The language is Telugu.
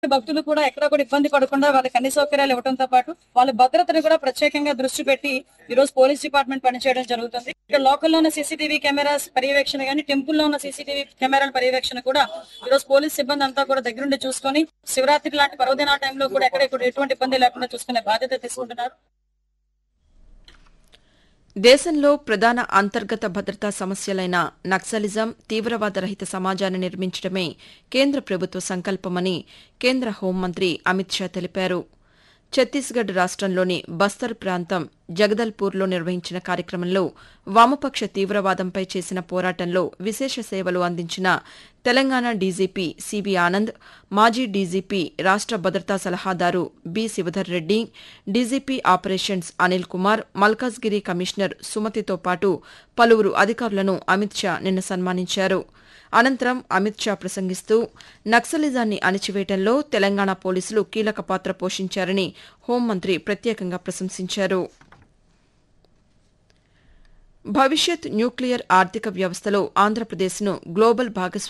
భక్తులు కూడా ఎక్కడ కూడా ఇబ్బంది పడకుండా వాళ్ళకి అన్ని సౌకర్యాలు ఇవ్వడంతో పాటు వాళ్ళ భద్రతను కూడా ప్రత్యేకంగా దృష్టి పెట్టి ఈ రోజు పోలీస్ డిపార్ట్మెంట్ పనిచేయడం జరుగుతుంది ఇక్కడ లోకల్లో ఉన్న సీసీటీవీ కెమెరాస్ పర్యవేక్షణ కానీ టెంపుల్ లో ఉన్న సీసీటీవీ కెమెరాల పర్యవేక్షణ కూడా ఈ రోజు పోలీస్ సిబ్బంది అంతా కూడా దగ్గరుండి చూసుకొని శివరాత్రి లాంటి పర్వదినాల టైంలో కూడా ఎక్కడ ఇక్కడ ఎటువంటి ఇబ్బంది లేకుండా చూసుకునే బాధ్యత తీసుకుంటున్నారు దేశంలో ప్రధాన అంతర్గత భద్రతా సమస్యలైన నక్సలిజం తీవ్రవాద రహిత సమాజాన్ని నిర్మించడమే కేంద్ర ప్రభుత్వ సంకల్పమని కేంద్ర హోంమంత్రి అమిత్ షా తెలిపారు ఛత్తీస్గఢ్ రాష్ట్రంలోని బస్తర్ ప్రాంతం జగదల్పూర్లో నిర్వహించిన కార్యక్రమంలో వామపక్ష తీవ్రవాదంపై చేసిన పోరాటంలో విశేష సేవలు అందించిన తెలంగాణ డీజీపీ సివి ఆనంద్ మాజీ డీజీపీ రాష్ట భద్రతా సలహాదారు B Shivadhar Reddy DGP operations Anil Kumar Malkajgiri commissioner సుమతితో పాటు పలువురు అధికారులను అమిత్ షా నిన్న సన్మానించారు అనంతరం అమిత్ షా ప్రసంగిస్తూ నక్సలిజాన్ని అణిచివేయడంలో తెలంగాణ పోలీసులు కీలక పాత్ర పోషించారని హోంమంత్రి ప్రత్యేకంగా ప్రశంసించారు భవిష్యత్ న్యూక్లియర్ ఆర్థిక వ్యవస్థలో ఆంధ్రప్రదేశ్ను గ్లోబల్ భాగస్వామి